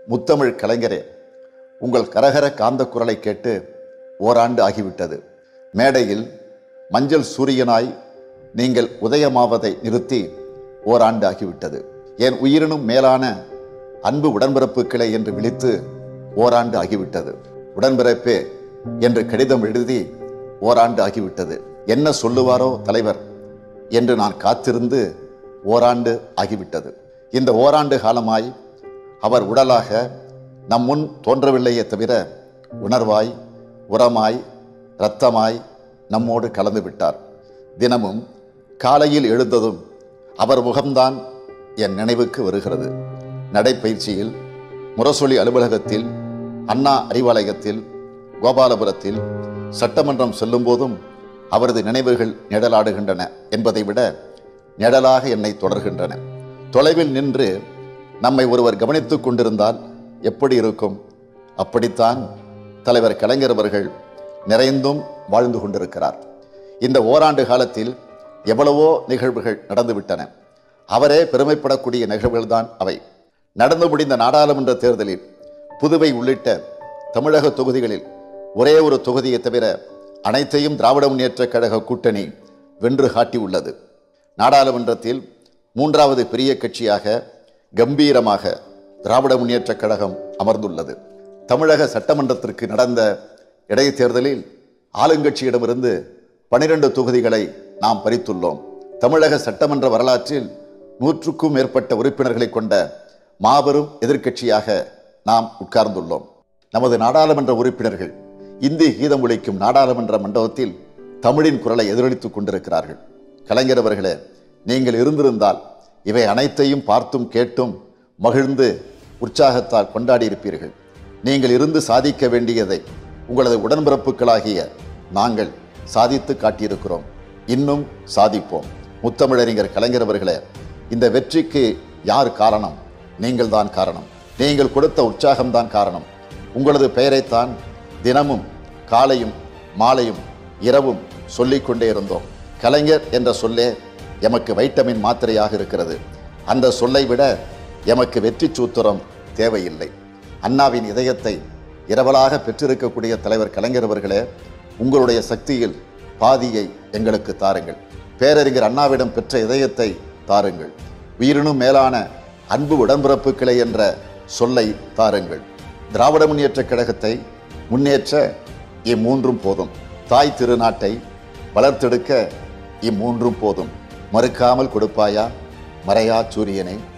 முத்தமிழ் கலைஞரே உங்கள் கரகர காந்த குரலை கேட்டு ஓராண்டு ஆகிவிட்டது மேடையில் மஞ்சள் சூரியனாய் நீங்கள் உதயமாவதை நிறுத்தி ஓராண்டு ஆகிவிட்டது என் உயிரினும் மேலான அன்பு உடன்பிறப்புக்களை என்று விழித்து ஓராண்டு ஆகிவிட்டது உடன்பிறப்பே என்று கடிதம் எழுதி ஓராண்டு ஆகிவிட்டது என்ன சொல்லுவாரோ தலைவர் என்று நான் காத்திருந்து ஓராண்டு ஆகிவிட்டது இந்த ஓராண்டு காலமாய் அவர் உடலாக நம் முன் தோன்றவில்லையே தவிர உணர்வாய் உரமாய் இரத்தமாய் நம்மோடு கலந்து விட்டார் தினமும் காலையில் எழுந்ததும் அவர் முகம்தான் என் நினைவுக்கு வருகிறது நடைப்பயிற்சியில் முரசொலி அலுவலகத்தில் அண்ணா அறிவாலயத்தில் கோபாலபுரத்தில் சட்டமன்றம் செல்லும்போதும் அவரது நினைவுகள் நிழலாடுகின்றன என்பதை விட நிழலாக என்னை தொடர்கின்றன தொலைவில் நின்று நம்மை ஒருவர் கவனித்துக் கொண்டிருந்தால் எப்படி இருக்கும் அப்படித்தான் தலைவர் கலைஞர் அவர்கள் நிறைந்தும் வாழ்ந்து கொண்டிருக்கிறார் இந்த ஓராண்டு காலத்தில் எவ்வளவோ நிகழ்வுகள் நடந்துவிட்டன அவரே பெருமைப்படக்கூடிய நிகழ்வுகள்தான் அவை நடந்து முடிந்த நாடாளுமன்ற தேர்தலில் புதுவை உள்ளிட்ட தமிழக தொகுதிகளில் ஒரே ஒரு தொகுதியை தவிர அனைத்தையும் திராவிட முன்னேற்றக் கழக கூட்டணி வென்று காட்டியுள்ளது நாடாளுமன்றத்தில் மூன்றாவது பெரிய கட்சியாக கம்பீரமாக திராவிட முன்னேற்றக் கழகம் அமர்ந்துள்ளது தமிழக சட்டமன்றத்திற்கு நடந்த இடைத்தேர்தலில் ஆளுங்கட்சியிடமிருந்து பனிரெண்டு தொகுதிகளை நாம் பறித்துள்ளோம் தமிழக சட்டமன்ற வரலாற்றில் நூற்றுக்கும் மேற்பட்ட உறுப்பினர்களை கொண்ட மாபெரும் எதிர்க்கட்சியாக நாம் உட்கார்ந்துள்ளோம் நமது நாடாளுமன்ற உறுப்பினர்கள் இந்தி கீதம் ஒலிக்கும் நாடாளுமன்ற மண்டபத்தில் தமிழின் குரலை எதிரொலித்துக் கொண்டிருக்கிறார்கள் கலைஞர் அவர்களே நீங்கள் இருந்திருந்தால் இவை அனைத்தையும் பார்த்தும் கேட்டும் மகிழ்ந்து உற்சாகத்தால் கொண்டாடி இருப்பீர்கள் நீங்கள் இருந்து சாதிக்க வேண்டியதை உங்களது உடன்பிறப்புகளாகிய நாங்கள் சாதித்து காட்டியிருக்கிறோம் இன்னும் சாதிப்போம் முத்தமிழறிஞர் கலைஞர் அவர்களே இந்த வெற்றிக்கு யார் காரணம் நீங்கள் தான் காரணம் நீங்கள் கொடுத்த உற்சாகம்தான் காரணம் உங்களது பெயரைத்தான் தினமும் காலையும் மாலையும் இரவும் சொல்லிக்கொண்டே இருந்தோம் கலைஞர் என்ற சொல்லே எமக்கு வைட்டமின் மாத்திரையாக இருக்கிறது அந்த சொல்லை விட எமக்கு வெற்றி சூத்திரம் தேவையில்லை அண்ணாவின் இதயத்தை இரவலாக பெற்றிருக்கக்கூடிய தலைவர் கலைஞர் அவர்களே உங்களுடைய சக்தியில் பாதியை எங்களுக்கு தாருங்கள் பேரறிஞர் அண்ணாவிடம் பெற்ற இதயத்தை தாருங்கள் உயிரினும் மேலான அன்பு உடன்பிறப்புக்களை என்ற சொல்லை தாருங்கள் திராவிட முன்னேற்றக் கழகத்தை முன்னேற்ற இம்மூன்றும் போதும் தாய் திருநாட்டை வளர்த்தெடுக்க இம்மூன்றும் போதும் மறுக்காமல் கொடுப்பாயா மறையா சூரியனை